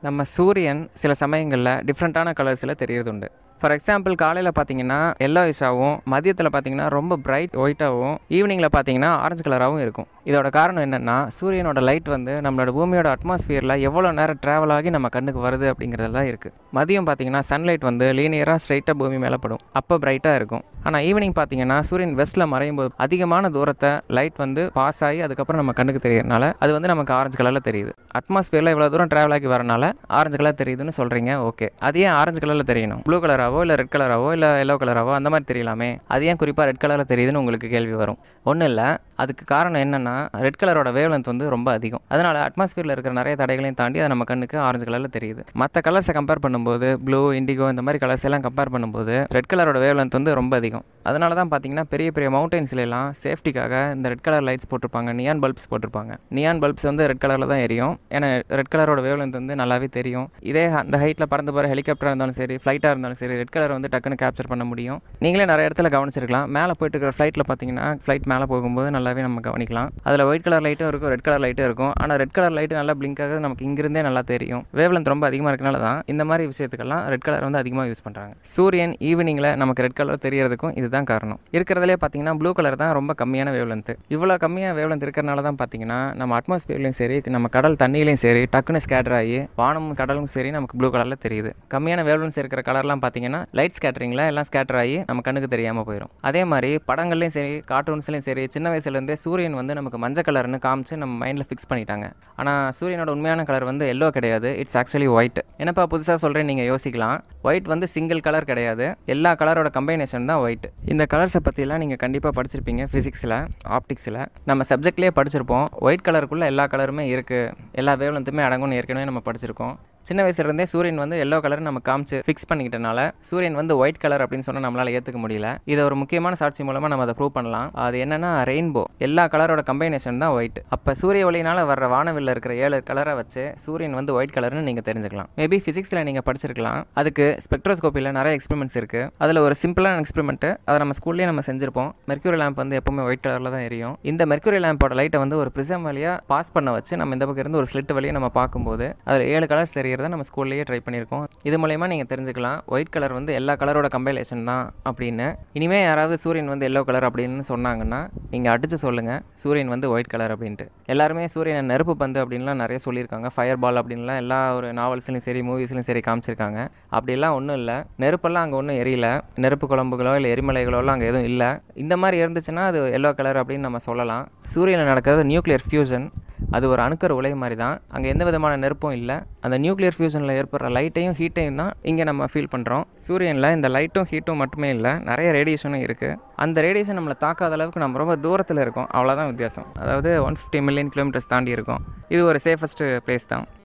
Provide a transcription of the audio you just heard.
நம்ம சூரியன் சில சமயங்களில் டிஃப்ரெண்ட்டான கலர்ஸில் தெரியறதுண்டு ஃபார் எக்ஸாம்பிள் காலையில் பார்த்தீங்கன்னா எல்லோயிஷாகவும் மதியத்தில் பார்த்தீங்கன்னா ரொம்ப பிரைட் ஒயிட்டாகவும் ஈவினிங்கில் பார்த்தீங்கன்னா ஆரஞ்சு கலராகவும் இருக்கும் இதோட காரணம் என்னென்னா சூரியனோட லைட் வந்து நம்மளோட பூமியோட அட்மாஸ்பியரில் எவ்வளோ நேரம் ட்ராவல் ஆகி நம்ம கண்ணுக்கு வருது அப்படிங்கிறது தான் இருக்குது மதியம் பார்த்தீங்கன்னா சன்லைட் வந்து லீனியராக ஸ்ட்ரைட்டாக பூமி மேலே படும் அப்போ பிரைட்டாக இருக்கும் ஆனால் ஈவினிங் பார்த்தீங்கன்னா சூரியன் வெஸ்ட்டில் மறையும் போது அதிகமான தூரத்தை லைட் வந்து பாஸ் ஆகி அதுக்கப்புறம் நம்ம கண்ணுக்கு தெரியறனால அது வந்து நமக்கு ஆரஞ்சு கலரில் தெரியுது அட்மாஸ்பியரில் இவ்வளோ தூரம் ட்ராவல் ஆகி வரனால ஆரஞ்சு கலர் தெரியுதுன்னு சொல்கிறீங்க ஓகே அது ஏன் ஆரஞ்சு கலரில் தெரியணும் ப்ளூ கலராவோ இல்லை ரெட் கலராவோ இல்லை எல்லோ கலராவோ அந்த மாதிரி தெரியலாமே அது ஏன் குறிப்பாக ரெட் கலரில் தெரியுதுன்னு உங்களுக்கு கேள்வி வரும் ஒன்றும் இல்லை அதுக்கு காரணம் என்னென்னா ரெட் கலரோட வேவ்லென்த் வந்து ரொம்ப அதிகம் அதனால் அட்மாஸ்பியரில் இருக்கிற நிறைய தடைகளையும் தாண்டி அது நம்ம கண்ணுக்கு ஆரஞ்சு கலரில் தெரியுது மற்ற கலர்ஸை கம்பேர் பண்ணும்போது ப்ளூ இண்டிகோ இந்த மாதிரி கலர்ஸ் எல்லாம் கம்பேர் பண்ணும்போது ரெட் கலரோட வேவ்லென்த் வந்து ரொம்ப அதிகம் அதனால தான் பார்த்தீங்கன்னா பெரிய பெரிய மவுண்டன்ஸ்ல எல்லாம் சேஃப்டிக்காக இந்த ரெட் கலர் லைட்ஸ் போட்டிருப்பாங்க நியான் பல்ப்ஸ் போட்டிருப்பாங்க நியான் பல்ப்ஸ் வந்து ரெட் கலரில் தான் எரியும் ஏன்னா ரெட் கலரோட வேவ்லென்த் வந்து நல்லாவே தெரியும் இதே அந்த ஹைட்டில் பறந்து போகிற ஹெலிகாப்டராக இருந்தாலும் சரி ஃப்ளைட்டாக இருந்தாலும் சரி ரெட் கலர் வந்து டக்குன்னு கேப்சர் பண்ண முடியும் நீங்களே நிறைய இடத்துல கவனிச்சிருக்கலாம் மேலே போயிட்டு இருக்கிற ஃப்ளைட்டில் பார்த்தீங்கன்னா ஃப்ளைட் மேலே போகும்போது நல்லாவே நம்ம கவனிக்கலாம் அதில் ஒயிட் கலர் லைட்டும் இருக்கும் ரெட் கலர் லைட்டும் இருக்கும் ஆனால் ரெட் கலர் லைட்டு நல்லா blink ஆகுது நமக்கு இங்கிருந்தே நல்லா தெரியும் வேவ்லென்த் ரொம்ப அதிகமாக இருக்கனால தான் இந்த மாதிரி விஷயத்துக்கெல்லாம் ரெட் கலர் வந்து அதிகமாக யூஸ் பண்ணுறாங்க சூரியன் ஈவினிங்கில் நமக்கு ரெட் கலர் தெரியறதுக்கும் இதுதான் காரணம் இருக்கிறதுலே பார்த்தீங்கன்னா ப்ளூ கலர் தான் ரொம்ப கம்மியான வேவ்லென்த் இவ்வளோ கம்மியாக வேவ்லென்த் இருக்கிறனால தான் பார்த்தீங்கன்னா நம்ம அட்மாஸ்பியர்லையும் சரி நம்ம கடல் தண்ணியிலையும் சரி டக்குன்னு ஸ்கேட்டர் ஆகி வானமும் கடலும் சரி நமக்கு ப்ளூ கலரில் தெரியுது கம்மியான வேவ்லென்ஸ் இருக்கிற கலர்லாம் பார்த்தீங்கன்னா லைட் ஸ்கேட்டரிங்கில் எல்லாம் ஸ்கேட்டர் ஆகி நம்ம கண்ணுக்கு தெரியாமல் போயிடும் அதே மாதிரி படங்கள்லையும் சரி கார்ட்டூன்ஸ்லையும் சரி சின்ன வயசுலேருந்தே சூரியன் வந்து நமக்கு மஞ்சள் கலர்னு காமிச்சு நம்ம மைண்டில் ஃபிக்ஸ் பண்ணிட்டாங்க ஆனால் சூரியனோட உண்மையான கலர் வந்து எல்லோ கிடையாது இட்ஸ் ஆக்சுவலி ஒயிட் என்னப்பா புதுசாக சொல்கிறேன் நீங்கள் யோசிக்கலாம் ஒயிட் வந்து சிங்கிள் கலர் கிடையாது எல்லா கலரோட கம்பைனேஷன் தான் ஒயிட் இந்த கலர்ஸை பற்றிலாம் நீங்கள் கண்டிப்பாக படிச்சிருப்பீங்க ஃபிசிக்ஸில் ஆப்டிக்ஸில் நம்ம சப்ஜெக்ட்லேயே படிச்சிருப்போம் ஒயிட் கலருக்குள்ளே எல்லா கலருமே இருக்குது எல்லா வேவ்லென்த்துமே அடங்கும்னு ஏற்கனவே நம்ம படிச்சிருக்கோம் சின்ன வயசுலேருந்தே சூரியன் வந்து எல்லோ கலர் நம்ம காமிச்சு ஃபிக்ஸ் பண்ணிக்கிட்டனால சூரியன் வந்து ஒயிட் கலர் அப்படின்னு சொன்னால் நம்மளால் ஏற்றுக்க முடியல இதை ஒரு முக்கியமான சாட்சி மூலமாக நம்ம அதை ப்ரூவ் பண்ணலாம் அது என்னன்னா ரெயின்போ எல்லா கலரோட கம்பைனேஷன் தான் ஒயிட் அப்போ சூரிய ஒளியினால் வர்ற வானவில் இருக்கிற ஏழு கலரை வச்சு சூரியன் வந்து ஒயிட் கலர்னு நீங்கள் தெரிஞ்சுக்கலாம் மேபி ஃபிசிக்ஸில் நீங்கள் படிச்சிருக்கலாம் அதுக்கு ஸ்பெக்ட்ரோஸ்கோப்பியில் நிறைய எக்ஸ்பெரிமெண்ட்ஸ் இருக்குது அதில் ஒரு சிம்பிளான எக்ஸ்பெரிமெண்ட் அதை நம்ம ஸ்கூல்லேயே நம்ம செஞ்சிருப்போம் மெர்க்யூரி லேம்ப் வந்து எப்பவுமே ஒயிட் கலரில் தான் எரியும் இந்த மெர்க்யூரி லேம்போட லைட்டை வந்து ஒரு ப்ரிசம் வழியாக பாஸ் பண்ண வச்சு நம்ம இந்த பக்கம் இருந்து ஒரு ஸ்லிட் வழியாக நம்ம பார்க்கும்போது அதில் ஏழு கலர்ஸ் தெரியறத நம்ம ஸ்கூல்லேயே ட்ரை பண்ணியிருக்கோம் இது மூலயமா நீங்கள் தெரிஞ்சுக்கலாம் ஒயிட் கலர் வந்து எல்லா கலரோட கம்பைலேஷன் தான் அப்படின்னு இனிமேல் யாராவது சூரியன் வந்து எல்லோ கலர் அப்படின்னு சொன்னாங்கன்னா நீங்கள் அடித்து சொல்லுங்கள் சூரியன் வந்து ஒயிட் கலர் அப்படின்ட்டு எல்லாருமே சூரியனை நெருப்பு பந்து அப்படின்லாம் நிறைய சொல்லியிருக்காங்க ஃபயர் பால் அப்படின்லாம் எல்லா ஒரு நாவல்ஸ்லையும் சரி மூவிஸ்லையும் சரி காமிச்சிருக்காங்க அப்படிலாம் ஒன்றும் இல்லை நெருப்பெல்லாம் அங்கே ஒன்றும் எரியல நெருப்பு குழம்புகளோ இல்லை எரிமலைகளோலாம் அங்கே எதுவும் இல்லை இந்த மாதிரி இருந்துச்சுன்னா அது எல்லோ கலர் அப்படின்னு நம்ம சொல்லலாம் சூரியனில் நடக்கிறது நியூக்ளியர் ஃபியூஷன் அது ஒரு அணுக்கர் உலை மாதிரி தான் அங்கே எந்த விதமான நெருப்பும் இல்லை அந்த நியூக்ளியர் ஃபியூஷனில் ஏற்படுற லைட்டையும் ஹீட்டையும் தான் இங்கே நம்ம ஃபீல் பண்ணுறோம் சூரியனில் இந்த லைட்டும் ஹீட்டும் மட்டுமே இல்லை நிறைய ரேடியேஷனும் இருக்குது அந்த ரேடியேஷன் நம்மளை தாக்காத அளவுக்கு நம்ம ரொம்ப தூரத்தில் இருக்கோம் அவ்வளோதான் வித்தியாசம் அதாவது ஒன் ஃபிஃப்டி மில்லியன் கிலோமீட்டர்ஸ் தாண்டி இருக்கும் இது ஒரு சேஃபஸ்ட்டு பிளேஸ் தான்